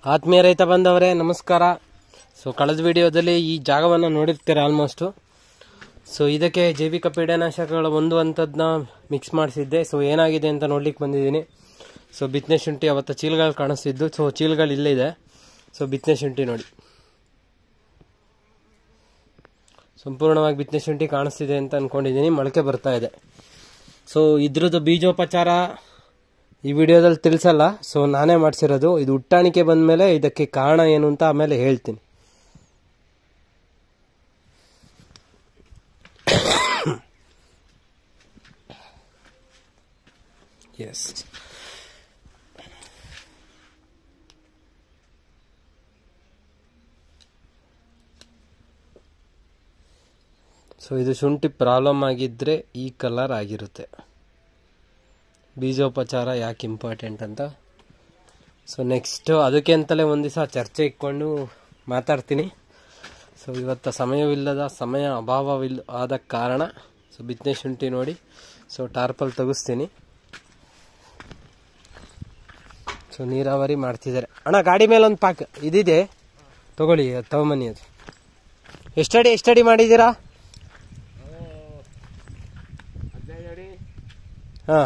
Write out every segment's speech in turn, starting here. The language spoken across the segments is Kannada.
ಆತ್ಮೀಯ ರೈತ ಬಂದವರೇ ನಮಸ್ಕಾರ ಸೊ ಕಳೆದ ವಿಡಿಯೋದಲ್ಲಿ ಈ ಜಾಗವನ್ನು ನೋಡಿರ್ತೀರ ಆಲ್ಮೋಸ್ಟು ಸೊ ಇದಕ್ಕೆ ಜೈವಿಕ ಪೀಡನಾಶಕಗಳ ಒಂದು ಹಂತದನ್ನ ಮಿಕ್ಸ್ ಮಾಡಿಸಿದ್ದೆ ಸೊ ಏನಾಗಿದೆ ಅಂತ ನೋಡ್ಲಿಕ್ಕೆ ಬಂದಿದ್ದೀನಿ ಸೊ ಬಿತ್ತನೆ ಶುಂಠಿ ಅವತ್ತು ಚೀಲಗಳು ಕಾಣಿಸ್ತಿದ್ದು ಸೊ ಚೀಲಗಳು ಇಲ್ಲಿದೆ ಸೊ ಬಿತ್ತನೆ ಶುಂಠಿ ನೋಡಿ ಸಂಪೂರ್ಣವಾಗಿ ಬಿತ್ತನೆ ಶುಂಠಿ ಕಾಣಿಸ್ತಿದೆ ಅಂತ ಅನ್ಕೊಂಡಿದ್ದೀನಿ ಮೊಳಕೆ ಬರ್ತಾ ಇದೆ ಸೊ ಇದ್ರದ್ದು ಬೀಜೋಪಚಾರ ಈ ವಿಡಿಯೋದಲ್ಲಿ ತಿಳಿಸಲ್ಲ ಸೊ ನಾನೇ ಮಾಡಿಸಿರೋದು ಇದು ಹುಟ್ಟಾಣಿಕೆ ಬಂದಮೇಲೆ ಇದಕ್ಕೆ ಕಾರಣ ಏನು ಅಂತ ಆಮೇಲೆ ಹೇಳ್ತೀನಿ ಎಸ್ ಸೊ ಇದು ಶುಂಠಿ ಪ್ರಾಬ್ಲಮ್ ಆಗಿದ್ದರೆ ಈ ಕಲರ್ ಆಗಿರುತ್ತೆ ಬೀಜೋಪಚಾರ ಯಾಕೆ ಇಂಪಾರ್ಟೆಂಟ್ ಅಂತ ಸೊ ನೆಕ್ಸ್ಟ್ ಅದಕ್ಕೆ ಅಂತಲೇ ಒಂದು ದಿವಸ ಚರ್ಚೆ ಇಟ್ಕೊಂಡು ಮಾತಾಡ್ತೀನಿ ಸೊ ಇವತ್ತು ಸಮಯವಿಲ್ಲದ ಸಮಯ ಅಭಾವವಿಲ್ಲ ಆದ ಕಾರಣ ಸೊ ಬಿತ್ತನೆ ಶುಂಠಿ ನೋಡಿ ಸೊ ಟಾರ್ಪಲ್ ತೆಗಿಸ್ತೀನಿ ಸೊ ನೀರಾವರಿ ಮಾಡ್ತಿದ್ದಾರೆ ಅಣ್ಣ ಗಾಡಿ ಮೇಲೆ ಒಂದು ಪಾಕ್ ಇದಿದೆ ತಗೊಳ್ಳಿ ಅದು ತಗೊಂಬನ್ನಿ ಅದು ಎಷ್ಟಡಿ ಎಷ್ಟಡಿ ಮಾಡಿದ್ದೀರಾ ಹಾಂ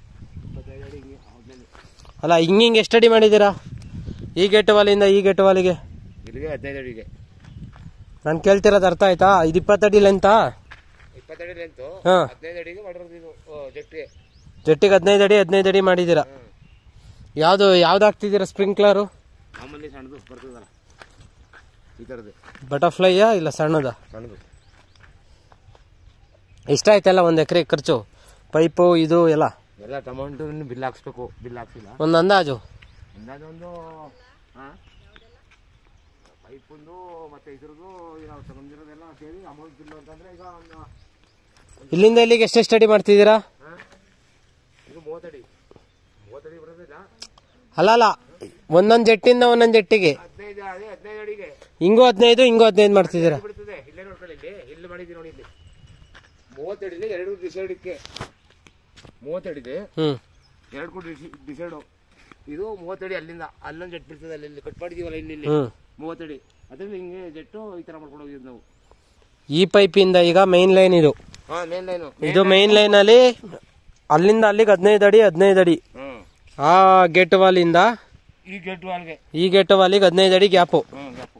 ಅಲ್ಲ ಹಿಂಗೆ ಹಿಂಗೆ ಎಷ್ಟಡಿ ಮಾಡಿದ್ದೀರಾ ಈ ಗೇಟ್ ವಾಲಿಂದ ಈ ಗೇಟ್ ವಾಲಿಗೆ ಇಲ್ಲಿಗೆ ಹದಿನೈದು ಅಡಿಗೆ ನಾನು ಕೇಳ್ತಿರೋದು ಅರ್ಥ ಆಯ್ತಾ ಇದು ಇಪ್ಪತ್ತಡಿ ಲೆಂತಾ ಇಪ್ಪತ್ತಡಿ ಲೆಂತು ಹಾಂ ಹದಿನೈದು ಅಡಿಗೆ ಮಾಡಿರೋದು ಇದು ಜಟ್ಟಿಗೆ ಜಟ್ಟಿಗೆ ಹದಿನೈದು ಅಡಿ ಹದಿನೈದು ಅಡಿ ಮಾಡಿದ್ದೀರಾ ಯಾವುದು ಯಾವ್ದು ಹಾಕ್ತಿದ್ದೀರಾ ಸ್ಪ್ರಿಂಕ್ಲರು ಮಾಮೂಲಿ ಸಣ್ಣದು ಬರ್ತದಲ್ಲ ಈ ಥರದ್ದು ಬಟರ್ಫ್ಲೈಯಾ ಇಲ್ಲ ಸಣ್ಣದ ಸಣ್ಣದು ಎಷ್ಟಾಯ್ತಲ್ಲ ಒಂದು ಎಕರೆ ಖರ್ಚು ಪೈಪು ಇದು ಎಲ್ಲ ಎಲ್ಲ ಟೊಮೆಟೊ ಬಿಲ್ ಹಾಕ್ಸ್ಬೇಕು ಬಿಲ್ ಹಾಕ್ಸಿಲ್ಲ ಒಂದು ಅಂದಾಜು ಅಂದಾಜು ಒಂದು ಹಾಂ ಪೈಪುಂದು ಮತ್ತೆ ಇದ್ರದ್ದು ನಾವು ತಗೊಂಡಿರೋದೆಲ್ಲ ಸೇರಿ ಅಮೌಂಟ್ ಬಿಲ್ ಅಂತಂದ್ರೆ ಈಗ ಒಂದು ಇಲ್ಲಿಂದ ಇಲ್ಲಿಗೆ ಎಷ್ಟೆಷ್ಟು ಅಡಿ ಮಾಡ್ತಿದ್ದೀರಾ ಹಾಂ ಇದು ಮೂವತ್ತಡಿ ಮೂವತ್ತಡಿ ಬರೋದಿಲ್ಲ ಅಲ್ಲ ಅಲ್ಲ ಒಂದೊಂದು ಜಟ್ಟಿಂದ ಒಂದೊಂದು ಜಟ್ಟಿಗೆ ಹದಿನೈದು ಅದೇ ಹದಿನೈದು ಅಡಿಗೆ ಹಿಂಗೂ ಹದಿನೈದು ಹಿಂಗೂ ಹದಿನೈದು ಮಾಡ್ತಿದ್ದೀರಾ ಬಿಡ್ತದೆ ಇಲ್ಲೇ ನೋಡ್ಕೊಳ್ಳಿ ಇಲ್ಲಿ ಇಲ್ಲಿ ಮಾಡಿದ್ದೀವಿ ನೋಡಿ ಇಲ್ಲಿ ಮೂವತ್ತಡಿಲಿ ಎರಡು ಡಿಸೈಡಕ್ಕೆ ಮೂವತ್ತಡಿದೆ ಹ್ಞೂ ಎರಡು ಕೂಡ ಡಿಸೈಡು ಇದು ಮೂವತ್ತಡಿ ಅಲ್ಲಿಂದ ಅಲ್ಲೊಂದು ಜೆಟ್ ಬಿಡ್ತದೆ ಅಲ್ಲಿ ಇಲ್ಲಿ ಕಟ್ ಮಾಡಿದೀವಲ್ಲ ಇಲ್ಲಿ ಇಲ್ಲಿ ಹ್ಞೂ ಮೂವತ್ತಡಿ ಅದರಿಂದ ಹಿಂಗೆ ಜೆಟ್ಟು ಈ ಥರ ಮಾಡ್ಕೊಂಡು ಹೋಗಿದ್ದು ನಾವು ಈ ಪೈಪಿಂದ ಈಗ ಮೈನ್ ಲೈನ್ ಇದು ಹಾಂ ಮೇನ್ ಲೈನು ಇದು ಮೈನ್ ಲೈನಲ್ಲಿ ಅಲ್ಲಿಂದ ಅಲ್ಲಿಗೆ ಹದಿನೈದು ಅಡಿ ಹದಿನೈದು ಅಡಿ ಹ್ಞೂ ಆ ಗೇಟ್ ವಾಲಿಂದ ಈ ಗೇಟು ಅಲ್ಲಿಗೆ ಈ ಗೇಟ್ ವಾಲಿಗೆ ಹದಿನೈದು ಅಡಿ ಗ್ಯಾಪು ಹ್ಞೂ ಗ್ಯಾಪು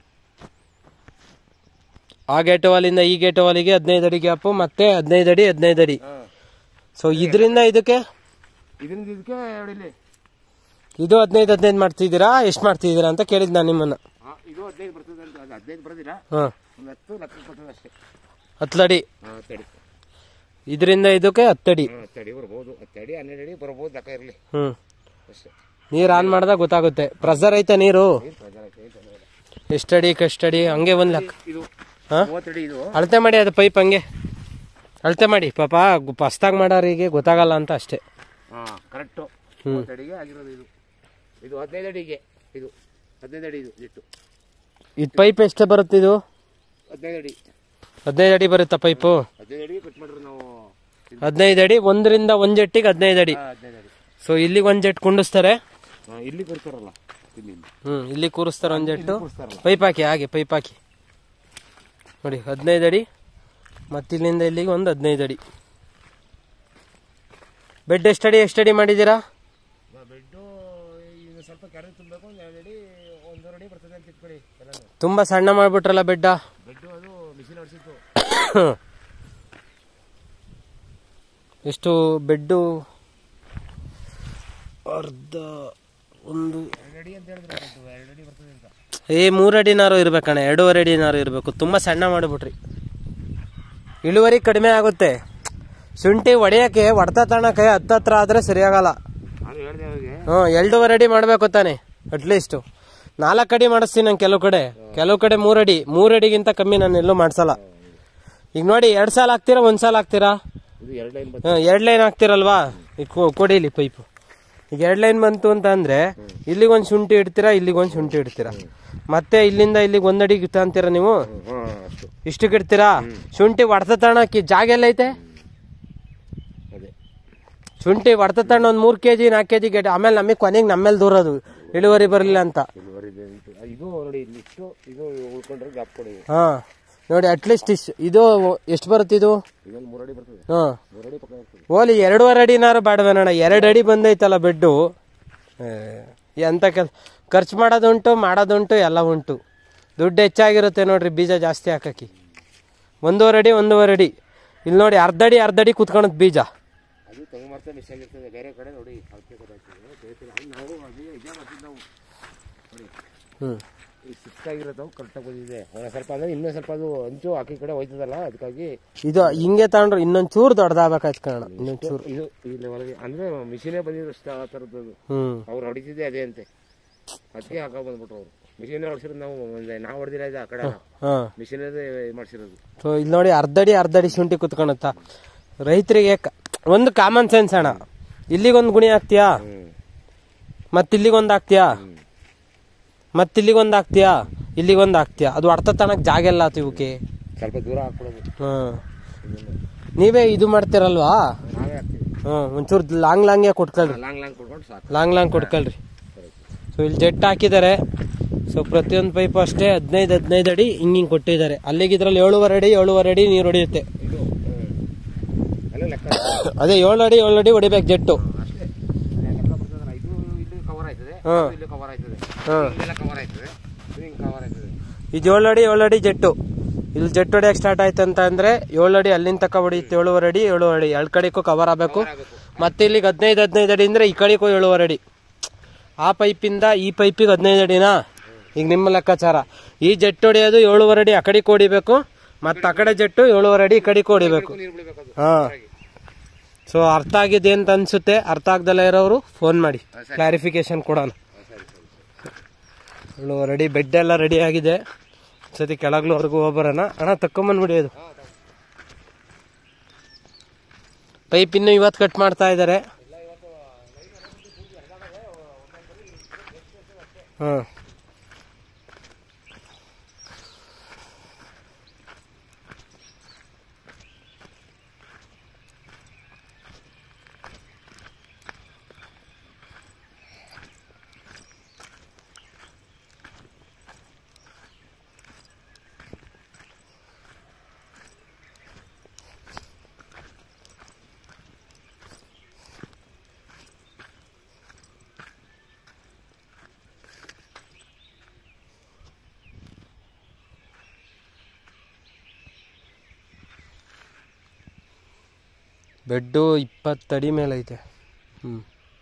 ಆ ಗೇಟ್ ವಾಲಿಂದ ಈ ಗೇಟ್ ವಾಲಿಗೆ ಹದಿನೈದು ಅಡಿ ಗ್ಯಾಪು ಮತ್ತೆ ಹದಿನೈದು ಅಡಿ ಹದಿನೈದು ಅಡಿ ಹಾಂ ಸೊ ಇದರಿಂದ ಇದಕ್ಕೆ ಇದರಿಂದ ಇದಕ್ಕೆ ಎರಡು ಇಲ್ಲಿ ಇದು ಹದಿನೈದು ಹದಿನೈದು ಮಾಡ್ತಿದ್ದೀರಾ ಎಷ್ಟು ಮಾಡ್ತಿದ್ದೀರಾ ಅಂತ ಕೇಳಿದ್ ನಾನು ನಿಮ್ಮನ್ನ ಹಾಂ ಇದು ಹದಿನೈದು ಬರ್ತದೆ ಅಂತ ಅದು ಹದಿನೈದು ಬರೋದಿಲ್ಲ ಹಾಂ ಒಂದು ಹತ್ತು ಲಕ್ಷ ಬರ್ತದೆ ಅಷ್ಟೇ ಹತ್ತಡಿ ಹಾಂ ಹತ್ತಡಿ ಇದರಿಂದ ಇದಕ್ಕೆ ಹತ್ತಡಿ ಹಾಂ ಹತ್ತಡಿ ಬರ್ಬೋದು ಹತ್ತಡಿ ಹನ್ನೆರಡು ಅಡಿ ಬರ್ಬೋದು ಲೆಕ್ಕ ಇರಲಿ ಹ್ಞೂ ಅಷ್ಟೇ ನೀರು ಆನ್ ಮಾಡಿದಾಗ ಗೊತ್ತಾಗುತ್ತೆ ಪ್ರೆಸರ್ ಐತೆ ನೀರು ಏನು ಪ್ರಜಾರ ಐತೆ, ಏನು ತೊಂದ್ರೆ ಇಲ್ಲ. ಎಷ್ಟಡಿ ಕಷ್ಟಡಿ ಹಂಗೆ ಒಂದು ಲೆಕ್ಕ ಇದು ಹಾಂ ಮೂವತ್ತಡಿ ಇದು ಅಳತೆ ಮಾಡಿ ಅದು ಪೈಪ್ ಹಂಗೆ ಅಳತೆ ಮಾಡಿ ಪಾಪ ಹೊಸ್ದಾಗಿ ಮಾಡೋರಿಗೆ ಗೊತ್ತಾಗಲ್ಲ ಅಂತ ಅಷ್ಟೇ ಹಾಂ ಕರೆಕ್ಟು ಮೂವತ್ತಡಿಗೆ ಆಗಿರೋದು ಇದು ಇದು ಹದಿನೈದು ಅಡಿಗೆ ಇದು ಹದಿನೈದು ಅಡಿ ಇದು ಇಟ್ಟು ಇದು ಪೈಪ್ ಎಷ್ಟು ಬರುತ್ತೆ ಇದು ಹದಿನೈದು ಅಡಿ ಹದಿನೈದು ಅಡಿ ಬರುತ್ತಾ ಪೈಪು ಹದಿನೈದು ಅಡಿಗೆ ಕಟ್ ಮಾಡಿದ್ರು ನಾವು ಹದಿನೈದು ಅಡಿ ಒಂದರಿಂದ ಒಂದು ಜಟ್ಟಿಗೆ ಹದಿನೈದು ಅಡಿ ಹಾಂ ಹದಿನೈದು ಅಡಿ ಸೊ ಇಲ್ಲಿಗೆ ಒಂದು ಜಟ್ ಕುಂಡಿಸ್ತಾರೆ ಹಾಂ ಇಲ್ಲಿ ಕೊಡ್ತಾರಲ್ಲ ಇಲ್ಲಿ ಇಲ್ಲಿ ಹ್ಞೂ ಇಲ್ಲಿ ಕೂರಿಸ್ತಾರೆ ಒಂದು ಜಟ್ಟು ಕೂರಿಸ್ತಾರಲ್ಲ ಪೈಪ್ ಹಾಕಿ ಹಾಗೆ ಪೈಪ್ ಹಾಕಿ ನೋಡಿ ಹದಿನೈದು ಅಡಿ ಮತ್ತು ಇಲ್ಲಿಂದ ಇಲ್ಲಿಗೆ ಒಂದು ಹದಿನೈದು ಅಡಿ ಬೆಡ್ ಎಷ್ಟಡಿ ಎಷ್ಟಡಿ ಮಾಡಿದ್ದೀರಾ ಬೆಡ್ಡು ಈಗ ಸ್ವಲ್ಪ ಕೆರೆ ತುಂಬಬೇಕು ಒಂದು ಎರಡು ಅಡಿ ಒಂದೂವರೆ ಅಡಿ ಬರ್ತದೆ ಅಂತ ಇಟ್ಕೊಳ್ಳಿ ಎಲ್ಲನೂ ತುಂಬ ಸಣ್ಣ ಮಾಡಿಬಿಟ್ರಲ್ಲ ಬೆಡ್ಡ ಬೆಡ್ಡು ಅದು ಮಿಷಿನ್ ಹೊಡಿಸಿತ್ತು ಎಷ್ಟು ಬೆಡ್ಡು ಅರ್ಧ ಒಂದು ಎರಡು ಅಡಿ ಅಂತ ಹೇಳಿದ್ರೆ ಬೆಡ್ಡು ಎರಡು ಅಡಿ ಬರ್ತದೆ ಅಂತ ಏ ಮೂರು ಅಡಿನಾರು ಇರ್ಬೇಕಣ್ಣ ಎರಡೂವರೆ ಅಡಿನಾರು ಇರಬೇಕು ತುಂಬ ಸಣ್ಣ ಮಾಡಿಬಿಟ್ರಿ ಇಳುವರಿ ಕಡಿಮೆ ಆಗುತ್ತೆ ಶುಂಠಿ ಹೊಡೆಯೋಕ್ಕೆ ಹೊಡೆತ ತಣಕ್ಕೆ ಹತ್ತತ್ರ ಆದರೆ ಸರಿಯಾಗಲ್ಲ ನಾನು ಹೇಳಿದೆ ಅವ್ರಿಗೆ ಹ್ಞೂ ಎರಡೂವರೆ ಅಡಿ ಮಾಡಬೇಕು ತಾನೆ ಅಟ್ಲೀಸ್ಟು ನಾಲ್ಕು ಅಡಿ ಮಾಡಿಸ್ತೀನಿ ನಾನು ಕೆಲವು ಕಡೆ ಕೆಲವು ಕಡೆ ಮೂರು ಅಡಿ ಮೂರು ಅಡಿಗಿಂತ ಕಮ್ಮಿ ನಾನು ಎಲ್ಲೂ ಮಾಡಿಸಲ್ಲ ಈಗ ನೋಡಿ ಎರಡು ಸಾಲ ಹಾಕ್ತೀರಾ ಒಂದು ಸಾಲ ಹಾಕ್ತೀರಾ ಇದು ಎರಡು ಲೈನ್ ಹ್ಮ್, ಎರಡ್ ಲೈನ್ ಹಾಕ್ತಿರಲ್ವಾ ಈಗ ಕೊ- ಕೊಡಿಲಿ ಪೈಪು ಈಗ ಎರಡ್ ಲೈನ್ ಬಂತು ಅಂತ ಅಂದ್ರೆ ಇಲ್ಲಿಗೊಂದು ಶುಂಠಿ ಇಡ್ತೀರಾ ಇಲ್ಲಿಗೊಂದು ಶುಂಠಿ ಇಡ್ತೀರಾ ಮತ್ತೆ ಇಲ್ಲಿಂದ ಇಲ್ಲಿಗೆ ಒಂದಡಿ ಅಂತೀರಾ ನೀವು ಹಾಂ ಅಷ್ಟು ಇಷ್ಟಕ್ಕೆ ಇಡ್ತೀರಾ ಶುಂಠಿ ಹೊಡೆತ ತಣಕ್ಕೆ ಜಾಗ ಎಲ್ಲ ಐತೆ ಅದೇ ಶುಂಠಿ ಹೊಡೆತ ತಣ್ಣ ಒಂದು ಮೂರು ಕೆ ಜಿ ನಾಲ್ಕು ಕೆ ಜಿ ಗೆಡ್ಡೆ ಆಮೇಲೆ ನಮಗೆ ಕೊನೆಗೆ ನಮ್ಮೇಲೆ ದೂರೋದು ಇಳುವರಿ ಬರಲಿಲ್ಲ ಅಂತ ಇಳುವರಿ ಇದೆ ಅಂತ. ಇದು ನೋಡಿ ಇಲ್ಲಿ ಇಷ್ಟು ಇದು ಉಳ್ಕೊಂಡ್ರೆ ಗ್ಯಾಪ್ ಕೊಡಿ ಹಾ ನೋಡಿ ಅಟ್ಲೀಸ್ಟ್ ಇಷ್ಟು ಇದು ಎಷ್ಟು ಬರುತ್ತೆ ಇದು ಇದೊಂದು ಮೂರಡಿ ಬರ್ತದೆ ಹಾ ಮೂರಡಿ ಪಕ್ಕ ಬರ್ತದೆ ಓಲಿ ಎರಡೂವರೆ ಅಡಿನಾರು ಬೇಡವೇನಣ್ಣ ಎರಡು ಅಡಿ ಬಂದೈತಲ್ಲ ಬೆಡ್ಡು ಎಂತ ಕೆಲ್ ಖರ್ಚು ಮಾಡೋದುಂಟು ಮಾಡೋದುಂಟು ಎಲ್ಲ ಉಂಟು ದುಡ್ಡು ಹೆಚ್ಚಾಗಿರುತ್ತೆ ನೋಡ್ರಿ ಬೀಜ ಜಾಸ್ತಿ ಹಾಕಿ ಒಂದೂವರೆ ಅಡಿ ಒಂದೂವರೆ ಅಡಿ ಇಲ್ಲಿ ನೋಡಿ ಅರ್ಧ ಅಡಿ ಅರ್ಧ ಅಡಿ ಕುತ್ಕೊಳತ್ ಬೀಜ ಅದು ತಂಗು ಮಾಡ್ತಾ ಮಿಷನ್ ಇರ್ತದೆ ಬೇರೆ ಕಡೆ ನೋಡಿ ಅಳತೆ ಕೊಡಾಗ್ತದೆ ಬೇಯ್ತಿಲ್ಲ. ಅಲ್ಲಿ ನಾವು ಅದು ಇದೇ ಮಾಡ್ತಿದ್ದು ನಾವು ನೋಡಿ ಹ್ಞೂ ಈ ಸಿಕ್ಕಾಗಿರೋದು ಕರೆಕ್ಟಾಗಿ ಬಂದಿದೆ ಒಂದ್ ಸ್ವಲ್ಪ ಅಂದ್ರೆ ಇನ್ನೂ ಸ್ವಲ್ಪ ಅದು ಅಂಚು ಆಕಿ ಕಡೆ ಹೋಯ್ತದಲ್ಲ ಅದಕ್ಕಾಗಿ ಇದು ಹಿಂಗೆ ತಗೊಂಡ್ರೆ ಇನ್ನೊಂದು ಚೂರು ದೊಡ್ಡದಾಗಬೇಕಾಯ್ತು ಕಾರಣ ಇನ್ನೊಂದು ಚೂರು ಇದು ಇಲ್ಲಿ ಒಳಗೆ ಅಂದ್ರೆ ಮಿಷಿನೇ ಬಂದಿದ್ದು ಅಷ್ಟು ಆ ಥರದ್ದು ಅದು. ಹ್ಞೂ ಅವ್ರು ಹೊಡಿತಿದ್ದೆ ಅದೇ ಅಂತೆ ಅದಕ್ಕೆ ಹಾಕ ಬಂದ್ಬಿಟ್ರು ಅವರು ಮಿಷಿನೇ ಹೊಡ್ಸಿರೋದು ನಾವು ಒಂದೇ ನಾವು ಹೊಡೆದಿಲ್ಲ ಇದು ಆ ಕಡೆ ಹಾಂ ಮಿಷಿನದೇ ಮಾಡಿಸಿರೋದು ಸೊ ಇಲ್ಲಿ ನೋಡಿ ಅರ್ಧ ಅಡಿ ಅರ್ಧ ಅಡಿ ಶುಂಠಿ ಕುತ್ಕೊಳತ್ತ ರೈತರಿಗೆ ಕ- ಒಂದು ಕಾಮನ್ ಸೆನ್ಸ್ ಅಣ್ಣ ಇಲ್ಲಿಗೊಂದು ಗುಣಿ ಹಾಕ್ತೀಯಾ ಹ್ಮ್ ಮತ್ತಿಲ್ಲಿಗೊಂದು ಹಾಕ್ತೀಯಾ ಮತ್ತಿಲ್ಲಿಗೊಂದು ಹಾಕ್ತೀಯಾ ಇಲ್ಲಿಗೊಂದು ಹಾಕ್ತೀಯಾ ಅದು ಅರ್ಥ ತನಕ ಜಾಗ ಎಲ್ಲ ಆತು ಇವಕ್ಕೆ ಸ್ವಲ್ಪ ದೂರ ಹಾಕ್ಬಿಡೋದು ಹಾಂ ನೀವೇ ಇದು ಮಾಡ್ತೀರಲ್ವಾ ನಾವೇ ಹಾಕ್ತೀವಿ ಹಾಂ ಒಂಚೂರು ಲಾಂಗ್ ಲಾಂಗೇ ಕೊಟ್ಕೊಳ್ರಿ ಲಾಂಗ್ ಲಾಂಗ್ ಕೊಟ್ಕೊಂಡು ಸಾಕು ಲಾಂಗ್ ಲಾಂಗ್ ಕೊಟ್ಕೊಳ್ರಿ ಸೊ ಇಲ್ಲಿ ಜೆಟ್ ಹಾಕಿದ್ದಾರೆ ಸೊ ಪ್ರತಿಯೊಂದು ಪೈಪು ಅಷ್ಟೇ ಹದಿನೈದು ಹದಿನೈದು ಅಡಿ ಹಿಂಗೆ ಹಿಂಗೆ ಕೊಟ್ಟಿದ್ದಾರೆ ಅಲ್ಲಿಗೆ ಇದ್ರಲ್ಲಿ ಏಳುವರೆ ಅಡಿ ಏಳುವರೆ ಅಡಿ ನೀರು ಹೊಡೆಯುತ್ತೆ ಇದು ಹ್ಮ್. ಅಲ್ಲೇ ಲೆಕ್ಕ ಅದೇ ಏಳು ಅಡಿ ಏಳು ಅಡಿ ಹೊಡಿಬೇಕು ಜೆಟ್ಟು ಅಷ್ಟೇ ಅದೇ ಲೆಕ್ಕ ಬರ್ತದಲ್ಲ ಇದು ಇಲ್ಲಿ ಕವರ್ ಆಯ್ತದೆ ಹಾ. ಇದು ಇಲ್ಲಿ ಕವರ್ ಆಯ್ತದೆ ಹಾಂ ಇದೆಲ್ಲ ಕವರ್ ಆಯ್ತದೆ ಇದು ಹಿಂಗೆ ಕವರ್ ಆಯ್ತದೆ ಇದು ಏಳು ಅಡಿ ಏಳು ಅಡಿ ಜೆಟ್ಟು ಇಲ್ಲಿ ಜೆಟ್ ಹೊಡಿಯಕ್ಕೆ ಸ್ಟಾರ್ಟ್ ಆಯ್ತು ಅಂತ ಅಂದ್ರೆ ಏಳು ಅಡಿ ಅಲ್ಲಿಂದ ತಕ ಹೊಡಿಯುತ್ತೆ ಏಳುವರೆ ಅಡಿ ಏಳು ಅಡಿ ಎರಡು ಕಡೆಗೂ ಕವರ್ ಆಗಬೇಕು ಆಗಬೇಕು ಮತ್ತೆ ಇಲ್ಲಿಗೆ ಹದಿನೈದು ಹದಿನೈದು ಅಡಿ ಅಂದ್ರೆ ಈ ಕಡೆಗೂ ಏಳುವರೆ ಅಡಿ ಆ ಪೈಪಿಂದ ಈ ಪೈಪಿಗೆ ಹದಿನೈದು ಅಡಿನಾ ಈಗ ನಿಮ್ಮ ಲೆಕ್ಕಾಚಾರ ಈ ಜೆಟ್ ಹೊಡಿಯೋದು ಏಳುವರೆ ಅಡಿ ಆ ಕಡೆಗೆ ಹೊಡಿಬೇಕು ಮತ್ತೆ ಆ ಕಡೆ ಜೆಟ್ಟು ಏಳುವರೆ ಅಡಿ ಈ ಕಡೆಗೆ ಹೊಡಿಬೇಕು ನೀರು ಬಿಡಬೇಕು ಅದು ಹಾ ಸೊ ಅರ್ಥ ಆಗಿದೆ ಅಂತ ಅನ್ಸುತ್ತೆ ಅರ್ಥ ಆಗ್ದಲ್ಲ ಇರೋರು ಫೋನ್ ಮಾಡಿ ಕ್ಲಾರಿಫಿಕೇಶನ್ ಕೊಡೋಣ ಏಳುವರೆ ಅಡಿ ಬೆಡ್ ಎಲ್ಲ ರೆಡಿ ಆಗಿದೆ ಸತಿ ಕೆಳಗ್ಲವರೆಗೂ ಹೋಗ್ಬರೋಣ ಅಣ್ಣ ತಕ್ಕೊಂಬಂದ್ಬಿಡಿ ಅದು ಪೈಪ್ ಇನ್ನು ಇವತ್ತು ಕಟ್ ಮಾಡ್ತಾ ಇದ್ದಾರೆ ಹಾಂ ಬೆಡ್ಡು ಇಪ್ಪತ್ತಡಿ ಮೇಲೆ ಐತೆ ಹ್ಞೂ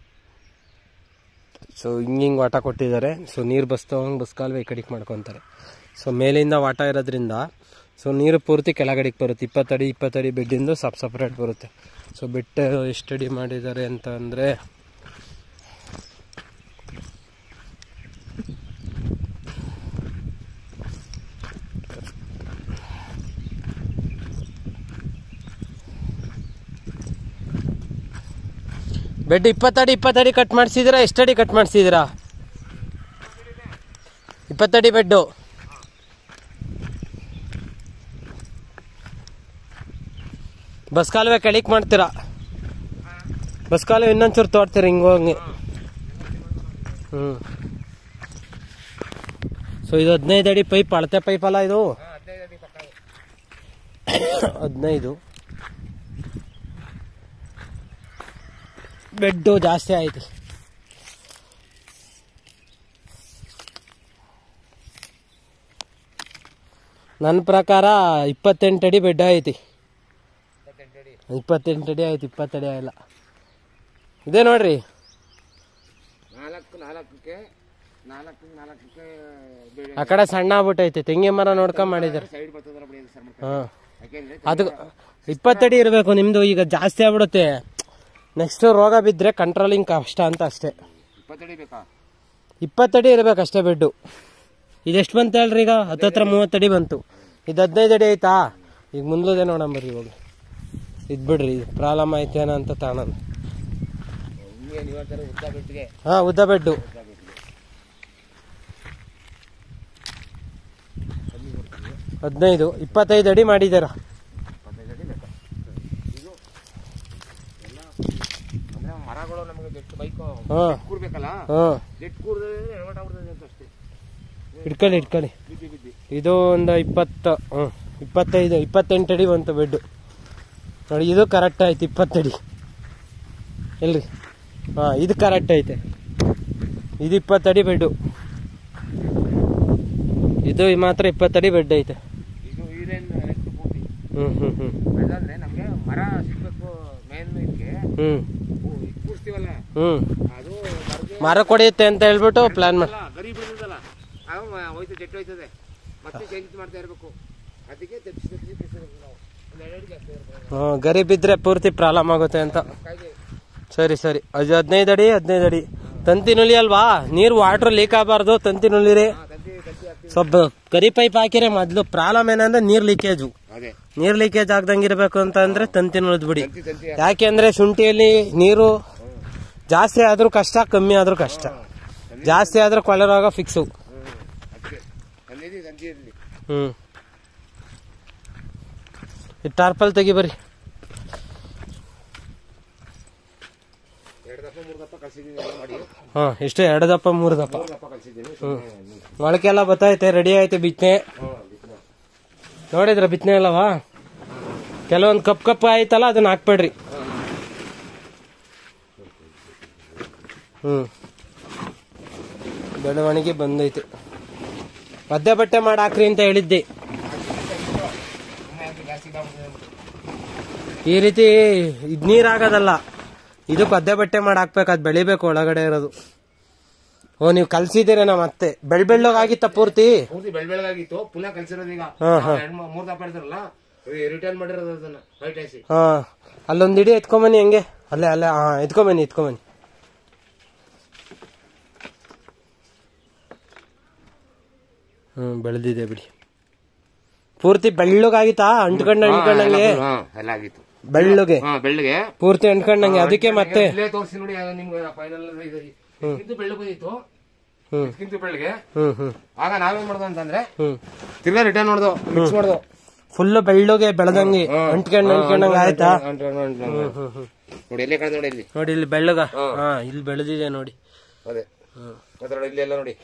ಸೊ ಹಿಂಗೆ ಹಿಂಗೆ ವಾಟ ಕೊಟ್ಟಿದ್ದಾರೆ ಸೊ ನೀರು ಬಸ್ತವಂಗೆ ಬಸ್ಕಾಲ್ವೆ ಈ ಕಡೆಗೆ ಮಾಡ್ಕೊತಾರೆ ಸೊ ಮೇಲಿಂದ ವಾಟ ಇರೋದ್ರಿಂದ ಸೊ ನೀರು ಪೂರ್ತಿ ಕೆಳಗಡೆಗೆ ಬರುತ್ತೆ ಇಪ್ಪತ್ತಡಿ ಇಪ್ಪತ್ತಡಿ ಬೆಡ್ಡಿಂದು ಸಪ್ ಸಪ್ರೇಟ್ ಬರುತ್ತೆ ಸೊ ಬೆಟ್ಟ ಎಷ್ಟು ಅಡಿ ಮಾಡಿದ್ದಾರೆ ಅಂತ ಅಂದರೆ ಬೆಡ್ ಇಪ್ಪತ್ತಡಿ ಇಪ್ಪತ್ತಡಿ ಕಟ್ ಮಾಡಿಸಿದಿರಾ ಎಷ್ಟಡಿ ಕಟ್ ಮಾಡಿಸಿದಿರಾ ಇಪ್ಪತ್ತಡಿ ಬೆಡ್ಡು ಬಸ್ ಕಾಲುವೆ ಕೆಳಕ್ ಮಾಡ್ತೀರಾ ಬಸ್ ಕಾಲುವೆ ಇನ್ನೊಂಚೂರು ತೋಡ್ತೀರ ಹಿಂಗೆ ಹೋಗಿ ಹ್ಞೂ ಸೊ ಇದು ಹದಿನೈದು ಅಡಿ ಪೈಪ್ ಅಳತೆ ಪೈಪ್ ಅಲ್ಲ ಇದು ಹದಿನೈದು ಅಡಿ ಪಕ್ಕ ಹದಿನೈದು ಬೆಡ್ಡು ಜಾಸ್ತಿ ಆಯ್ತು ನನ್ನ ಪ್ರಕಾರ ಇಪ್ಪತ್ತೆಂಟು ಅಡಿ ಬೆಡ್ ಐತಿ ಇಪ್ಪತ್ತೆಂಟು ಅಡಿ ಇಪ್ಪತ್ತೆಂಟು ಅಡಿ ಆಯ್ತು ಇಪ್ಪತ್ತಡಿ ಆಗಿಲ್ಲ ಇದೇ ನೋಡ್ರಿ ನಾಲ್ಕು ನಾಲ್ಕಕ್ಕೆ ನಾಲ್ಕು ನಾಲ್ಕಕ್ಕೆ ಬೆಳೆ ಆ ಕಡೆ ಸಣ್ಣ ಆಗ್ಬಿಟ್ಟೈತೆ ತೆಂಗಿನ ಮರ ನೋಡ್ಕೊಂಡ್ ಮಾಡಿದಾರೆ ಸೈಡ್ ಬರ್ತದಲ್ಲ ಬಿಡಿ ಸರ್ ಮತ್ತೆ ಹಾಂ ಯಾಕೆಂದ್ರೆ ಅದು ಇಪ್ಪತ್ತಡಿ ಇರಬೇಕು ನಿಮ್ದು ಈಗ ಜಾಸ್ತಿ ಆಗ್ಬಿಡುತ್ತೆ ನೆಕ್ಸ್ಟ್ ರೋಗ ಬಿದ್ದರೆ ಕಂಟ್ರೋಲಿಂಗ್ ಕಷ್ಟ ಅಂತ ಅಷ್ಟೇ ಇಪ್ಪತ್ತಡಿ ಬೇಕಾ ಇಪ್ಪತ್ತಡಿ ಇರಬೇಕು ಅಷ್ಟೇ ಬೆಡ್ಡು ಇದೆಷ್ಟು ಬಂತು ಹೇಳ್ರಿ ಈಗ ಹತ್ತತ್ರ ಮೂವತ್ತಡಿ ಬಂತು ಇದು ಹದಿನೈದು ಅಡಿ ಆಯ್ತಾ ಈಗ ಮುಂದ್ಲದೆ ನೋಡಂಬರ್ರಿ ಇವಾಗ ಇದು ಬಿಡ್ರಿ ಇದು ಪ್ರಾಬ್ಲಮ್ ಆಯ್ತೇನೋ ಅಂತ ತಾಣ ಹಿಂಗೆ ನೀವು ಹೇಳ್ತಾರೆ ಉದ್ದ ಬೆಟ್ಟಿಗೆ ಹಾಂ ಉದ್ದ ಬೆಡ್ಡು ಉದ್ದ ಬೆಟ್ಟಿಗೆ ಕಮ್ಮಿ ಕೊಡ್ತೀವಿ ಹದಿನೈದು ಇಪ್ಪತ್ತೈದು ಅಡಿ ಮಾಡಿದಾರ ಇಪ್ಪತ್ತೈದು ಅಡಿ ಬೇಕಾ ಇದು ಎಲ್ಲ ಅಂದ್ರೆ ಮರಗಳು ನಮಗೆ ಬೆಟ್ಟು ಬೈಕು ಹಾಂ ಕೂರ್ಬೇಕಲ್ಲ ಹ್ಮ್ ಜೆಟ್ ಕೂಡಿದ್ರೆ ಎಡವಟ್ ಆಗ್ಬಿಡ್ತದೆ ಅಂತ ಅಷ್ಟೇ ಇಟ್ಕೊಳ್ಳಿ ಇಟ್ಕೊಳ್ಳಿ ಬಿದ್ದಿ ಬಿದ್ದಿ ಇದು ಒಂದು ಇಪ್ಪತ್ತು ಹ್ಞೂ ಇಪ್ಪತ್ತೈದು ಇಪ್ಪತ್ತೆಂಟು ಅಡಿ ಬಂತು ಬೆಡ್ಡು ನೋಡಿ ಇದು ಕರೆಕ್ಟ್ ಆಯ್ತು ಇಪ್ಪತ್ತಡಿ ಎಲ್ರಿ ಹಾಂ ಇದು ಕರೆಕ್ಟ್ ಐತೆ ಇದು ಇಪ್ಪತ್ತಡಿ ಬೆಡ್ಡು ಇದು ಮಾತ್ರ ಇಪ್ಪತ್ತಡಿ ಬೆಡ್ ಐತೆ ಇದು ಈರೇನ್ ಲೆಂತ್ ಪೂರ್ತಿ ಹ್ಞೂ ಹ್ಞೂ ಹ್ಞೂ ಅದಂದ್ರೆ ನಮ್ಗೆ ಮರ ಸಿಗ್ಬೇಕು ಮೇನ್ ಇದಕ್ಕೆ ಹ್ಞೂ ಕೂರ್ಸ್ತೀವಲ್ಲ ಹ್ಞೂ ಅದು ಮರಗೆ ಮರ ಕೊಡಿಯುತ್ತೆ ಅಂತ ಹೇಳ್ಬಿಟ್ಟು ಪ್ಲಾನ್ ಮಾಡಿ ಅಲ್ಲ, ಗರಿ ಬಿಡ್ತದಲ್ಲ ಆಗ ಮ- ಹೋಯ್ತು ಜೆಟ್ ಹೋಯ್ತದೆ ಮತ್ತೆ ಚೇಂಜ್ ಮಾಡ್ತಾ ಇರಬೇಕು ಅದಕ್ಕೆ ತಪ್ಪಿಸಿ ತಪ್ಪಿಸಿ ಕಿಸಿರ್ಬೇಕು ನಾವು ಒಂದು ಎರಡು ಜಾಸ್ತಿ ಇರ್ಬೇಕು ಹ್ಞೂ ಗರಿ ಬಿದ್ದರೆ ಪೂರ್ತಿ ಪ್ರಾಬ್ಲಮ್ ಆಗುತ್ತೆ ಅಂತ ಕಾಯ್ದೆ ಸರಿ ಸರಿ ಅದು ಹದಿನೈದು ಅಡಿ ಹದಿನೈದು ಅಡಿ ತಂತಿ ನುಲಿ ಅಲ್ವಾ ನೀರು ವಾಟ್ರ್ ಲೀಕ್ ಆಗಬಾರ್ದು ತಂತಿ ನುಲಿರಿ ಹಾ, ತಂತಿ ತಂತಿ ಹಾಕ್ತೀವಿ ಸ್ವಲ್ಪ ಕರಿ ಪೈಪ್ ಹಾಕಿರೆ ಮೊದ್ಲು ಪ್ರಾಬ್ಲಮ್ ಏನಂದ್ರೆ ನೀರ್ ಲೀಕೇಜು ಅದೇ ನೀರ್ ಲೀಕೇಜ್ ಆಗ್ದಂಗೆ ಇರಬೇಕು ಅಂತ ಅಂದ್ರೆ ತಂತಿ ನುಳಿದ್ ಬಿಡಿ ತಂತಿ ತಂತಿ ಯಾಕೆಂದ್ರೆ ಶುಂಠಿಯಲ್ಲಿ ನೀರು ಜಾಸ್ತಿ ಆದ್ರೂ ಕಷ್ಟ ಕಮ್ಮಿ ಆದ್ರೂ ಕಷ್ಟ ಜಾಸ್ತಿ ಆದ್ರೆ ಕೊಳೆ ರೋಗ ಫಿಕ್ಸು ಹ್ಮ್ ಅದಕ್ಕೆ ತಂದಿದ್ದೀವಿ ತಂತಿ ಇರಲಿ ಹ್ಮ್ ಈ ಟಾರ್ಪಲ್ ತೆಗಿ ಬರ್ರಿ ಎರಡು ದಪ್ಪ ಮೂರು ದಪ್ಪ ಕಳ್ಸಿದ್ದೀನಿ ಎಲ್ಲ ಮಾಡಿ ಹಾ ಎಷ್ಟು ಎರಡು ದಪ್ಪ ಮೂರು ದಪ್ಪ ಮೂರು ದಪ್ಪ ಕಳ್ಸಿದ್ದೀನಿ ಸುಮ್ಮನೆ ಮೊಳಕೆ ಎಲ್ಲ ಬತ್ತೈತೆ ರೆಡಿ ಆಯ್ತು ಬಿತ್ತನೆ ಹ್ಞೂ ಬಿತ್ತನೆ. ನೋಡಿದ್ರ ಬಿತ್ತನೆ ಅಲ್ಲವಾ ಕೆಲವೊಂದು ಕಪ್ ಕಪ್ ಆಯ್ತಲ್ಲ ಅದನ್ನ ಹಾಕ್ಬೇಡ್ರಿ ಹ್ಮ್ ಬೆಳವಣಿಗೆ ಬಂದೈತೆ ಒದ್ದೆ ಬಟ್ಟೆ ಮಾಡಿ ಹಾಕ್ರಿ ಅಂತ ಹೇಳಿದ್ದೆ ಸುಮ್ನೆ ಯಾಕೆ ಜಾಸ್ತಿ ಇದಾಗ್ಬಿಟ್ಟಿದೆ ಅಂತ. ಈ ರೀತಿ ಇದ್ ನೀರಾಗೋದಲ್ಲ ಇದಕ್ಕೆ ಒದ್ದೆ ಬಟ್ಟೆ ಮಾಡಿ ಹಾಕ್ಬೇಕು ಅದು ಬೆಳಿಬೇಕು ಒಳಗಡೆ ಇರೋದು ಓ ನೀವು ಕಲ್ಸಿದ್ದೀರೇನ ಮತ್ತೆ ಬೆಳ್ ಬೆಳ್ಳೋಗಾಗಿತ್ತ ಪೂರ್ತಿ ಪೂರ್ತಿ ಬೆಳ್ ಬೆಳಗಾಗಿತ್ತು ಪುನಃ ಕಲ್ಸಿರೋದು ಈಗ ಹಾ, ಹಾ. ಎರಡು ಮೂರು ದಪ್ಪ ಇರ್ತಾರಲ್ಲ ರಿಟರ್ನ್ ಮಾಡಿರೋದು ಅದನ್ನ ವೈಟ್ ಐಸಿ ಹಾ ಅಲ್ಲೊಂದ್ ಇಡಿ ಎತ್ಕೊಂಬನ್ನಿ ಹಂಗೆ ಅಲ್ಲೇ ಅಲ್ಲೇ ಹಾ ಎತ್ಕೊಂಬನ್ನಿ ಎತ್ಕೊಂಬನ್ನಿ ಹ್ಮ್ ಬೆಳೆದಿದೆ ಬಿಡಿ ಪೂರ್ತಿ ಬೆಳ್ಳಗಾಗಿತ್ತಾ ಅಂಟ್ಕೊಂಡ ಅಂಟ್ಕೊಂಡಂಗೆ ಹಾ ಎಲ್ಲ ಆಗಿತ್ತು ಬೆಳ್ಳಗೆ ಹಾ ಬೆಳ್ಳಗೆ ಪೂರ್ತಿ ಅಂಟ್ಕೊಂಡಂಗೆ ಅದಕ್ಕೆ ಮತ್ತೆ ಇಲ್ಲೇ ತೋರಿಸಿ ನೋಡಿ ಅದು ನಿಮ್ಗೆ ಫೈನಲ್ ಇದಕ್ಕಿಂತ ಬೆಳ್ಳು ಬಂದಿತ್ತು ಹ್ಮ್ ಇದಕ್ಕಿಂತ ಬೆಳ್ಳಗೆ ಹ್ಮ್ ಹ್ಮ್ ಆಗ ನಾವೇನ್ ಮಾಡ್ದು ಅಂತಂದ್ರೆ ಹ್ಮ್ ತಿರ್ಗಾ ರಿಟರ್ನ್ ಮಾಡ್ದು ಮಿಕ್ಸ್ ಮಾಡ್ದು ಫುಲ್ ಬೆಳ್ಳಗೆ ಬೆಳೆದಂಗೆ ಅಂಟ್ಕೊಂಡ್ ಅಂಟ್ಕೊಂಡಂಗೆ ಆಯ್ತಾ ಅಂಟ್ಕೊಂಡ್ ಅಂಟ್ಕೊಂಡ್ ಅಂಟ್ಕೊಂಡ್. ಹ್ಮ್ ಹ್ಮ್ ನೋಡಿ ಎಲ್ಲಿ ಕಾಣ್ತದೆ ನೋಡಿ ಇಲ್ಲಿ ನೋಡಿ ಇಲ್ಲಿ ಬೆಳ್ಳಗ ಹಾ ಇಲ್ಲಿ ಬೆಳೆದಿದೆ ನೋಡಿ ಅದೇ ಮತ್ತೆ ನೋಡಿ ಇಲ್ಲಿ ಎಲ್ಲ ನೋಡಿ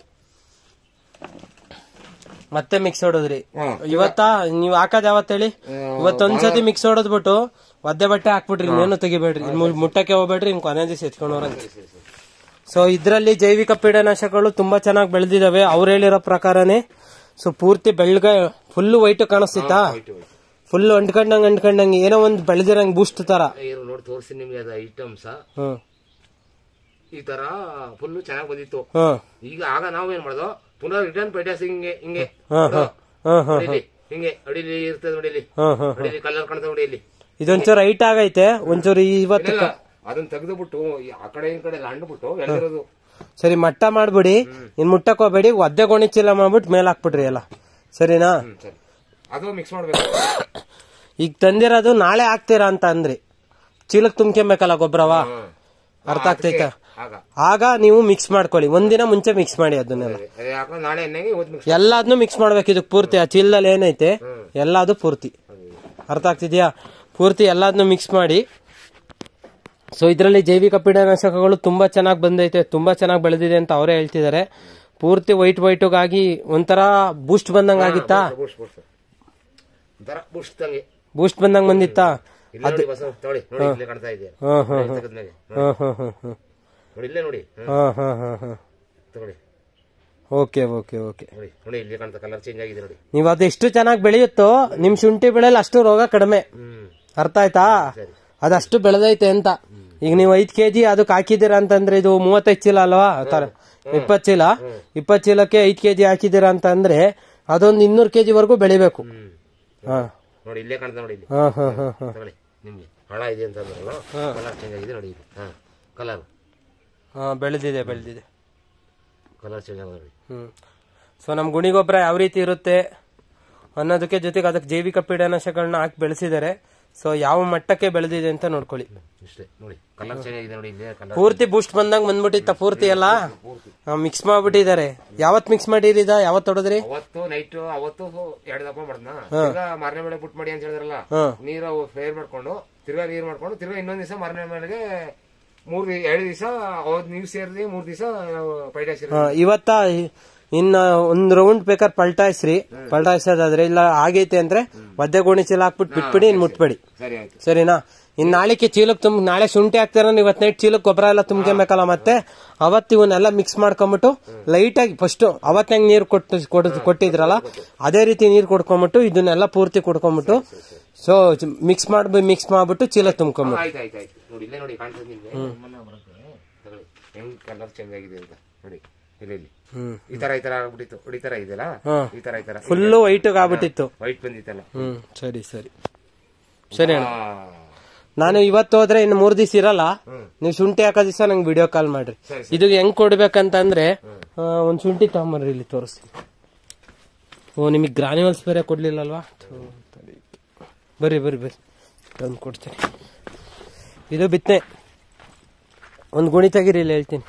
ಮತ್ತೆ ಮಿಕ್ಸ್ ಹೊಡೋದ್ರಿ ಹಾ. ಇವತ್ತ ನೀವ್ ಹಾಕದ್ ಯಾವತ್ ಹೇಳಿ ಇವತ್ತೊಂದ್ಸತಿ ಮಿಕ್ಸ್ ಹೊಡೋದ್ಬಿಟ್ಟು ಒದ್ದೆ ಬಟ್ಟೆ ಹಾಕ್ಬಿಟ್ರಿ ಇನ್ನೇನು ತೆಗಿಬೇಡ್ರಿ ಇನ್ ಮುಲ್- ಮುಟ್ಟಕ್ಕೆ ಹೋಗ್ಬೇಡ್ರಿ ಇನ್ ಕೊನೆ ದಿವಸ ಎತ್ಕೊಂಡವ್ರಂತ ಸೊ ಇದ್ರಲ್ಲಿ ಜೈವಿಕ ಪೀಡನಾಶಕಗಳು ತುಂಬಾ ಚೆನ್ನಾಗಿ ಬೆಳೆದಿದಾವೆ ಅವ್ರು ಹೇಳಿರೋ ಪ್ರಕಾರನೇ ಸೊ ಪೂರ್ತಿ ಬೆಳ್ಗ ಫುಲ್ ವೈಟ್ ಕಾಣಿಸ್ತಿತ್ತಾ ಹೋಯ್ತು ಹೋಯ್ತು ಫುಲ್ ಅಂಟ್ಕೊಂಡಂಗ್ ಅಂಟ್ಕೊಂಡಂಗ್ ಏನೋ ಒಂದ್ ಬೆಳೆದಿರಂಗ್ ಬೂಸ್ಟ್ ತರ ಇರು ನೋಡಿ ತೋರಿಸಿ ನಿಮ್ಗೆ ಅದು ಐಟಮ್ಸ್ ಹ್ಮ್ ಈ ತರ ಫುಲ್ ಚೆನ್ನಾಗಿ ಬಂದಿತ್ತು ಹ್ಮ್ ಈಗ ಆಗ ನಾವೇನ್ ಮಾಡ್ದೋ ಪುನಃ ರಿಟರ್ನ್ ಪೈಟಾಸ್ ಹಿಂಗೆ ಹಿಂಗೆ ಹ್ಮ್ ಹ್ಮ್ ಹ್ಮ್ ಹ್ಮ್ ನೋಡಿ ಇಲ್ಲಿ, ಹಿಂಗೆ ಅಡಿಲಿ ಇರ್ತದೆ ನೋಡಿ ಇಲ್ಲಿ ಹ್ಮ್ ಹ್ಮ್ ಅಡಿಲಿ ಕಲರ್ ಕಾಣ್ತದೆ ನೋಡಿ ಇಲ್ಲಿ ಇದೊಂಚೂರು ಹೈಟ್ ಆಗೈತೆ ಒಂಚೂರು ಇವತ್ತು ಇಲ್ಲ, ಅದನ್ನ ತೆಗೆದು ಬಿಟ್ಟು ಆ ಕಡೆ ಈ ಕಡೆ ಎಲ್ಲ ಅಂಡ್ಬಿಟ್ಟು ಎಳ್ದಿರೋದು ಸರಿ ಮಟ್ಟ ಮಾಡ್ಬಿಡಿ ಇನ್ ಮುಟ್ಟಕ್ ಹೋಗ್ಬೇಡಿ ಒದ್ದೆ ಗೋಣಿ ಚೀಲ ಮಾಡ್ಬಿಟ್ಟು ಮೇಲ್ ಹಾಕ್ಬಿಡ್ರಿ ಎಲ್ಲ ಸರಿನಾ ಹ್ಮ್ ಸರಿ ಅದು ಮಿಕ್ಸ್ ಮಾಡ್ಬೇಕು ಈಗ ತಂದಿರೋದು ನಾಳೆ ಹಾಕ್ತೀರಾ ಅಂತ ಅಂದ್ರಿ ಚೀಲಕ್ ತುಂಬ್ಕೊಂಬೇಕಲ್ಲ ಗೊಬ್ಬರವ ಹ್ಮ್. ಅರ್ಥ ಆಗ್ತೈತಾ ಆಗ ಆಗ ನೀವು ಮಿಕ್ಸ್ ಮಾಡ್ಕೊಳ್ಳಿ ಒಂದಿನ ಮುಂಚೆ ಮಿಕ್ಸ್ ಮಾಡಿ ಅದನ್ನೆಲ್ಲ ಅದೇ, ಅದೇ ಹಾಕೊಂಡು ನಾಳೆ ಎಣ್ಣೆಗೆ ಇವತ್ತು ಮಿಕ್ಸ್ ಎಲ್ಲಾದ್ನು ಮಿಕ್ಸ್ ಮಾಡ್ಬೇಕು ಇದಕ್ ಪೂರ್ತಿ ಆ ಚೀಲದಲ್ಲಿ ಏನೈತೆ ಎಲ್ಲಾದು ಪೂರ್ತಿ ಅರ್ಥ ಆಗ್ತಿದ್ಯಾ ಪೂರ್ತಿ ಎಲ್ಲಾದ್ನು ಮಿಕ್ಸ್ ಮಾಡಿ ಸೊ ಇದರಲ್ಲಿ ಜೈವಿಕ ಪೀಡನಾಶಕಗಳು ತುಂಬಾ ಚೆನ್ನಾಗಿ ಬಂದೈತೆ ತುಂಬಾ ಚೆನ್ನಾಗಿ ಬೆಳೆದಿದೆ ಅಂತ ಅವರೇ ಹೇಳ್ತಿದ್ದಾರೆ ಪೂರ್ತಿ ವೈಟ್ ವೈಟ್ಗಾಗಿ ಒಂಥರ ಬೂಸ್ಟ್ ಬಂದಂಗ ಆಗಿತ್ತಾ ಬೂಸ್ಟ್ ಬೂಸ್ಟ್ ಒಂಥರ ಬೂಸ್ಟ್ ತಂಗೆ ಬೂಸ್ಟ್ ಬಂದಂಗ ಬಂದಿತ್ತಾ ಇಲ್ಲ ನೋಡಿ ಬಸ್ ನೋಡಿ ನೋಡಿ ಇಲ್ಲೇ ಕಾಣ್ತಾ ಇದೆ ಹ್ಮ್ ಹ್ಮ್ ತೆಗೆದ್ಮೇಲೆ ಹ್ಮ್ ಹ್ಮ್ ಹ್ಮ್ ಹ್ಮ್ ನೋಡಿ ಇಲ್ಲೇ ನೋಡಿ ಹ್ಮ್, ಹ್ಮ್ ಹ್ಮ್ ಹ್ಮ್ ಹ್ಮ್ ತಗೊಳ್ಳಿ ಓಕೆ ಓಕೆ ಓಕೆ ನೋಡಿ ನೋಡಿ ಇಲ್ಲಿ ಕಾಣ್ತಾ ಕಲರ್ ಚೇಂಜ್ ಆಗಿದೆ ನೋಡಿ ನೀವು ಅದು ಎಷ್ಟು ಚೆನ್ನಾಗಿ ಬೆಳೆಯುತ್ತೋ ನಿಮ್ ಶುಂಠಿ ಬೆಳೆಯಲ್ಲಿ ಅಷ್ಟು ರೋಗ ಕಡಿಮೆ ಹ್ಮ್ ಅರ್ಥ ಆಯ್ತಾ ಸರಿ ಅದಷ್ಟು ಬೆಳೆದೈತೆ ಅಂತ ಈಗ ನೀವು ಐದ್ ಕೆಜಿ ಅದಕ್ಕೆ ಹಾಕಿದ್ದೀರಾ ಅಂತಂದ್ರೆ ಇದು ಮೂವತ್ತೈದು ಚೀಲ ಅಲ್ವಾ ತರ ಇಪ್ಪತ್ ಚೀಲ ಇಪ್ಪತ್ ಚೀಲಕ್ಕೆ ಐದ್ ಕೆಜಿ ಹಾಕಿದ್ದೀರಾ ಅಂತ ಅಂದ್ರೆ ಅದೊಂದು ಇನ್ನೂರು ಕೆಜಿ ವರೆಗೂ ಬೆಳಿಬೇಕು ಹ್ಮ್ ಹಾ ನೋಡಿ ಇಲ್ಲೇ ಕಾಣ್ತಾ ನೋಡಿ ಇಲ್ಲಿ ಹಾ ಹಾ ಹಾ ಹಾ ತಗೊಳ್ಳಿ ನಿಮ್ಗೆ ಹಳ ಇದೆ ಅಂತ ಅಂದ್ರಲ್ಲ ಕಲರ್ ಚೇಂಜ್ ಆಗಿದೆ ನೋಡಿ ಇಲ್ಲಿ ಹಾ ಕಲರ್ ಹಾ ಬೆಳೆದಿದೆ ಬೆಳೆದಿದೆ ಕಲರ್ ಚೇಂಜ್ ಆಗಿದೆ ನೋಡಿ ಹ್ಮ್ ಸೊ ನಮ್ ಗುಣಿ ಗೊಬ್ಬರ ಯಾವ ರೀತಿ ಇರುತ್ತೆ ಅನ್ನೋದಕ್ಕೆ ಜೊತೆಗೆ ಅದಕ್ಕೆ ಜೈವಿಕ ಪೀಡನಾಶಗಳನ್ನ ಹಾಕಿ ಬೆಳೆಸಿದ್ದಾರೆ ಸೊ ಯಾವ ಮಟ್ಟಕ್ಕೆ ಬೆಳೆದಿದೆ ಅಂತ ನೋಡ್ಕೊಳ್ಳಿ ಇಷ್ಟೇ ನೋಡಿ ಕಲರ್ ಚೇಂಜ್ ಆಗಿದೆ ನೋಡಿ ಇಲ್ಲೇ ಕಲರ್ ಪೂರ್ತಿ ಬೂಸ್ಟ್ ಬಂದಂಗ್ ಬಂದ್ಬಿಟ್ಟಿತ್ತ ಪೂರ್ತಿ ಎಲ್ಲ ಮಿಕ್ಸ್ ಮಾಡ್ಬಿಟ್ಟಿದ್ದಾರೆ ಯಾವತ್ ಮಿಕ್ಸ್ ಮಾಡಿರಿದ ಯಾವತ್ ಹೊಡೆದ್ರಿ ಅವತ್ತು ನೈಟ್ ಅವತ್ತು ಎರಡು ದಪ್ಪ ಮಾಡ್ದ ಈಗ ಮಾರನೇ ಬೆಳೆ ಬುಟ್ ಮಾಡಿ ಅಂತ ಹೇಳಿದ್ರಲ್ಲ ಹ್ಮ್ ನೀರು ಫೇರ್ ಮಾಡ್ಕೊಂಡು ತಿರ್ಗಾ ನೀರ್ ಮಾಡ್ಕೊಂಡು ತಿರ್ಗಾ ಇನ್ನೊಂದ್ ದಿವಸ ಮಾರನೇ ಬೆಳೆಗೆ ಮೂರ್ ದಿ- ಎರಡು ದಿವಸ ಅವತ್ ನೀವು ಸೇರಿದ್ರಿ ಮೂರ್ ದಿವಸ ನಾವು ಪೈಡ ಸೇರಿ ಹಾ, ಇವತ್ತ ಇನ್ನ ಒಂದ್ ರೌಂಡ್ ಬೇಕಾದ್ರೆ ಪಲ್ಟಾಯಿಸ್ರಿ ಪಲ್ಟಾಯಿಸೋದಾದ್ರೆ ಇಲ್ಲ ಆಗೈತೆ ಅಂದ್ರೆ ಒದ್ದೆ ಗೋಣಿ ಚೀಲ ಹಾಕ್ಬಿಟ್ಟು ಬಿಟ್ಬಿಡಿ ಇನ್ ಮುಟ್ಬೇಡಿ ಸರಿ ಆಯ್ತು ಸರಿನಾ ಇನ್ ನಾಳೆಗೆ ಚೀಲಕ್ ತುಂಬ ನಾಳೆ ಶುಂಠಿ ಹಾಕ್ತಾರ ಇವತ್ ನೈಟ್ ಚೀಲಕ್ ಗೊಬ್ಬರ ಎಲ್ಲ ತುಂಬ್ಕೊಬೇಕಲ್ಲ ಮತ್ತೆ ಅವತ್ ಇವನ್ನೆಲ್ಲ ಮಿಕ್ಸ್ ಮಾಡ್ಕೊಂಬಿಟ್ಟು ಲೈಟ್ ಆಗಿ ಫಸ್ಟ್ ಅವತ್ ಹೆಂಗ್ ನೀರ್ ಕೊಟ್ಟು ಕೊಡ್- ಕೊಟ್ಟಿದ್ರಲ್ಲ ಅದೇ ರೀತಿ ನೀರ್ ಕೊಡ್ಕೊಂಬಿಟ್ಟು ಇದನ್ನೆಲ್ಲ ಪೂರ್ತಿ ಕೊಡ್ಕೊಂಬಿಟ್ಟು ಸೊ ಮಿಕ್ಸ್ ಮಾಡಿ ಮಿಕ್ಸ್ ಮಾಡ್ಬಿಟ್ಟು ಚೀಲ ತುಂಬ್ಕೊಂಬಿಟ್ಟು ಆಯ್ತು ಆಯ್ತು ಆಯ್ತು ನೋಡಿ ಇಲ್ಲೇ ನೋಡಿ ಕಾಣ್ತದೆ ನಿಮ್ಗೆ ತಗೊಳ್ಳಿ. ಹೆಂಗ್ ಕಲರ್ ಚೇಂಜ್ ಆಗಿದೆ ಅಂತ ನೋಡಿ ಇಲ್ಲಿ ಇಲ್ಲಿ ಹ್ಮ್ ಈ ತರ ಈ ತರ ಆಗ್ಬಿಟ್ಟಿತ್ತು ಈ ತರ ಇದೆಯಲ್ಲ ಹ್ಮ್. ಈ ತರ ಈ ತರ ಫುಲ್ಲು ವೈಟ್ ಆಗ್ಬಿಟ್ಟಿತ್ತು ವೈಟ್ ಬಂದಿತ್ತಲ್ಲ ಹ್ಮ್ ಸರಿ ಸರಿ ಸರಿ ಅಣ್ಣ ಆ, ನಾನು ಇವತ್ತು ಹೋದ್ರೆ ಇನ್ನು ಮೂರ್ ದಿವಸ ಇರಲ್ಲ ಹ್ಮ್. ನೀವು ಶುಂಠಿ ಹಾಕೋ ದಿವಸ ನಂಗೆ ವಿಡಿಯೋ ಕಾಲ್ ಮಾಡ್ರಿ ಸರಿ, ಇದು ಹೆಂಗ್ ಕೊಡ್ಬೇಕಂತಂದ್ರೆ ಆ, ಒಂದ್ ಶುಂಠಿ ತಗೊಂಬರ್ರಿ ಇಲ್ಲಿ ತೋರಿಸ್ತೀನಿ ಓ ನಿಮಗೆ ಗ್ರಾನ್ಯುವಲ್ಸ್ ಬೇರೆ ಕೊಡ್ಲಿಲ್ಲಲ್ವಾ ಥು, ತಡಿ. ಬರ್ರಿ ಬರ್ರಿ ಬರ್ರಿ ತಂದು ಕೊಡ್ತೀನಿ ಇದು ಬಿತ್ತನೆ ಒಂದು ಗುಣಿ ತೆಗೀರಿ ಇಲ್ಲಿ ಹೇಳ್ತೀನಿ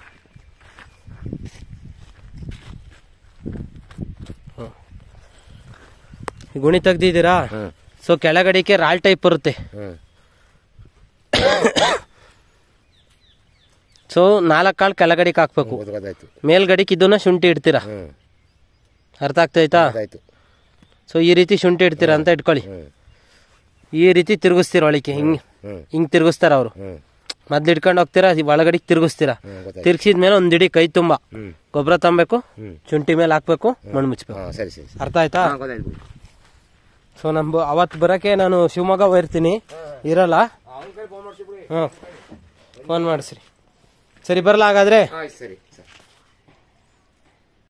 ಹ್ಮ್. ಈ ಗುಣಿ ತೆಗ್ದಿದ್ದೀರಾ ಹ್ಮ್. ಸೊ ಕೆಳಗಡೆಗೆ ರಾಲ್ ಟೈಪ್ ಬರುತ್ತೆ ಹ್ಮ್. ಸೊ ನಾಲ್ಕು ಕಾಳು ಕೆಳಗಡೆಗೆ ಹಾಕ್ಬೇಕು ಗೊತ್ತಾಯ್ತು ಮೇಲ್ಗಡೆಗೆ ಇದನ್ನ ಶುಂಠಿ ಇಡ್ತೀರಾ ಹ್ಮ್ ಅರ್ಥ ಆಗ್ತೈತಾ ಗೊತ್ತಾಯ್ತು ಸೊ ಈ ರೀತಿ ಶುಂಠಿ ಇಡ್ತೀರಾ ಅಂತ ಇಟ್ಕೊಳ್ಳಿ ಹ್ಮ್ ಈ ರೀತಿ ತಿರುಗಿಸ್ತೀರ ಒಳಗೆ ಹಿಂಗ್ ಹ್ಮ್ ಹಿಂಗ್ ತಿರುಗಿಸ್ತಾರ ಅವರು ಹ್ಮ್ ಮೊದ್ಲು ಇಟ್ಕೊಂಡು ಹೋಗ್ತೀರಾ ಈ ಒಳಗಡೆಗೆ ತಿರುಗಿಸ್ತೀರಾ ಹ್ಮ್ ಗೊತ್ತಾಯ್ತು ತಿರ್ಗಿಸಿದ್ಮೇಲೆ ಒಂದ್ ಇಡೀ ಕೈ ತುಂಬ ಹ್ಮ್ ಗೊಬ್ಬರ ತಂಬೇಕು ಹ್ಮ್ ಶುಂಠಿ ಮೇಲೆ ಹಾಕ್ಬೇಕು ಮಣ್ಣು ಮುಚ್ಚಬೇಕು ಹಾ ಸರಿ ಸರಿ ಅರ್ಥ ಆಯ್ತಾ ಹಾ ಗೊತ್ತಾಯ್ತು ಸೊ ನಮ್ ಅವತ್ತು ಬರಕ್ಕೆ ನಾನು ಶಿವಮೊಗ್ಗ ಹೋಗಿರ್ತೀನಿ ಇರಲ್ಲ ಅವ್ನ ಕೈ ಫೋನ್ ಮಾಡ್ಸಿ ಬಿಡಿ ಹ್ಞೂ ಫೋನ್ ಮಾಡಿಸ್ರಿ ಸರಿ ಬರಲ್ಲ ಹಾಗಾದ್ರೆ ಆಯ್ತು ಸರಿ